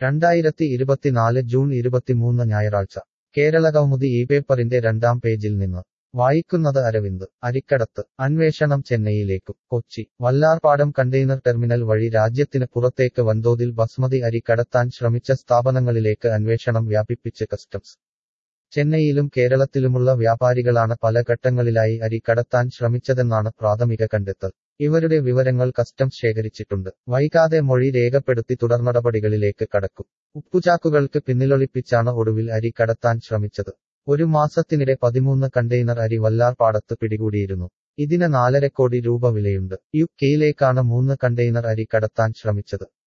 രണ്ടായിരത്തി ഇരുപത്തിനാല് ജൂൺ ഇരുപത്തിമൂന്ന് ഞായറാഴ്ച കേരള കൗമുദി ഈ പേപ്പറിന്റെ രണ്ടാം പേജിൽ നിന്ന് വായിക്കുന്നത് അരവിന്ദ് അരിക്കടത്ത് അന്വേഷണം ചെന്നൈയിലേക്കും കൊച്ചി വല്ലാർപാടം കണ്ടെയ്നർ ടെർമിനൽ വഴി രാജ്യത്തിന് പുറത്തേക്ക് വൻതോതിൽ ബസ്മതി അരി കടത്താൻ ശ്രമിച്ച സ്ഥാപനങ്ങളിലേക്ക് അന്വേഷണം വ്യാപിപ്പിച്ച് കസ്റ്റംസ് ചെന്നൈയിലും കേരളത്തിലുമുള്ള വ്യാപാരികളാണ് പല ഘട്ടങ്ങളിലായി അരി കടത്താൻ ശ്രമിച്ചതെന്നാണ് പ്രാഥമിക കണ്ടെത്തൽ ഇവരുടെ വിവരങ്ങൾ കസ്റ്റംസ് ശേഖരിച്ചിട്ടുണ്ട് വൈകാതെ മൊഴി രേഖപ്പെടുത്തി തുടർനടപടികളിലേക്ക് കടക്കും ഉപ്പുചാക്കുകൾക്ക് പിന്നിലൊളിപ്പിച്ചാണ് ഒടുവിൽ അരി കടത്താൻ ശ്രമിച്ചത് ഒരു മാസത്തിനിടെ പതിമൂന്ന് കണ്ടെയ്നർ അരി വല്ലാർപാടത്ത് പിടികൂടിയിരുന്നു ഇതിന് നാലര കോടി രൂപ വിലയുണ്ട് യു കെയിലേക്കാണ് മൂന്ന് കണ്ടെയ്നർ അരി കടത്താൻ ശ്രമിച്ചത്